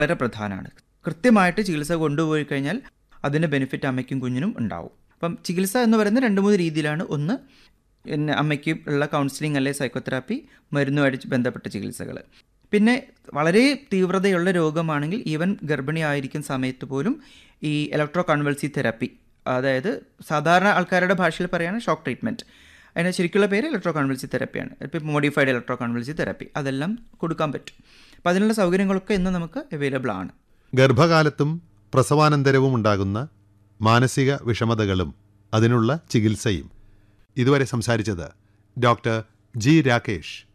വളരെ പ്രധാനമാണ് കൃത്യമായിട്ട് ചികിത്സ കൊണ്ടുപോയി കഴിഞ്ഞാൽ അതിൻ്റെ ബെനിഫിറ്റ് അമ്മയ്ക്കും കുഞ്ഞിനും ഉണ്ടാവും അപ്പം ചികിത്സ എന്ന് പറയുന്നത് രണ്ട് മൂന്ന് രീതിയിലാണ് ഒന്ന് പിന്നെ അമ്മയ്ക്ക് ഉള്ള കൗൺസിലിംഗ് അല്ലെ സൈക്കോതെറാപ്പി മരുന്നുമായിട്ട് ബന്ധപ്പെട്ട ചികിത്സകൾ പിന്നെ വളരെ തീവ്രതയുള്ള രോഗമാണെങ്കിൽ ഈവൻ ഗർഭിണി ആയിരിക്കുന്ന സമയത്ത് പോലും ഈ ഇലക്ട്രോ കൺവൾസി തെറാപ്പി അതായത് സാധാരണ ആൾക്കാരുടെ ഭാഷയിൽ പറയുകയാണ് ഷോക്ക് ട്രീറ്റ്മെൻറ്റ് അതിന് ശരിക്കുള്ള പേര് ഇലക്ട്രോ കൺവൾസി തെറാപ്പിയാണ് ഇപ്പോൾ മോഡിഫൈഡ് ഇലക്ട്രോ കൺവൾസി തെറാപ്പി അതെല്ലാം കൊടുക്കാൻ പറ്റും അപ്പോൾ അതിനുള്ള സൗകര്യങ്ങളൊക്കെ ഇന്ന് നമുക്ക് അവൈലബിൾ ആണ് ഗർഭകാലത്തും പ്രസവാനന്തരവും ഉണ്ടാകുന്ന മാനസിക വിഷമതകളും അതിനുള്ള ചികിത്സയും ഇതുവരെ സംസാരിച്ചത് ഡോക്ടർ ജി രാകേഷ്